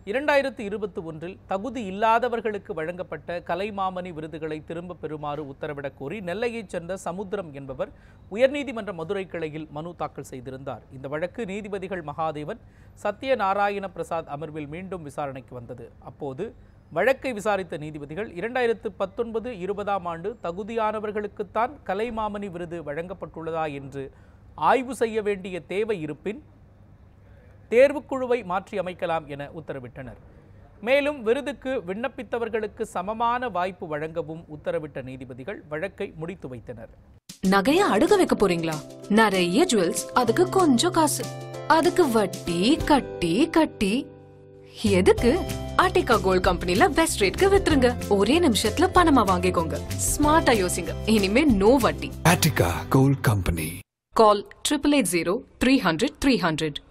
இரண்டாயிரத்து இருபத்தி ஒன்றில் தகுதி இல்லாதவர்களுக்கு வழங்கப்பட்ட கலைமாமணி விருதுகளை திரும்பப் பெறுமாறு உத்தரவிடக் கோரி நெல்லையைச் சேர்ந்த சமுத்திரம் என்பவர் உயர்நீதிமன்ற மதுரை கிளையில் மனு தாக்கல் செய்திருந்தார் இந்த வழக்கு நீதிபதிகள் மகாதேவன் சத்யநாராயண பிரசாத் அமர்வில் மீண்டும் விசாரணைக்கு வந்தது அப்போது வழக்கை விசாரித்த நீதிபதிகள் இரண்டாயிரத்து பத்தொன்பது இருபதாம் ஆண்டு தகுதியானவர்களுக்குத்தான் கலைமாமணி விருது வழங்கப்பட்டுள்ளதா என்று ஆய்வு செய்ய வேண்டிய தேவை இருப்பின் தேர்வுக்குழுவை மாற்றி அமைக்கலாம் என உத்தரவிட்டனர் மேலும் விருதுக்கு விண்ணப்பித்தவர்களுக்கு சமமான வாய்ப்பு வழங்கவும் உத்தரவிட்ட நீதிபதிகள் வழக்கை முடித்து வைத்தனர் நகைய அடுக்க வைக்க போறீங்களா நிறைய ஜுவல்ஸ் அதுக்கு கொஞ்சம் காசு அதுக்கு வட்டி கட்டி கட்டி எதுக்கு ஆர்டிகா கோல்ட் கம்பெனில பெஸ்ட் ரேட்க்கு வித்துருங்க ஒரே நிமிஷத்துல பணமா வாங்கிக்கோங்க ஸ்மார்ட்டா யோசிங்க இனிமே நோ வட்டி Attica Gold Company. Call triple eight zero three hundred three hundred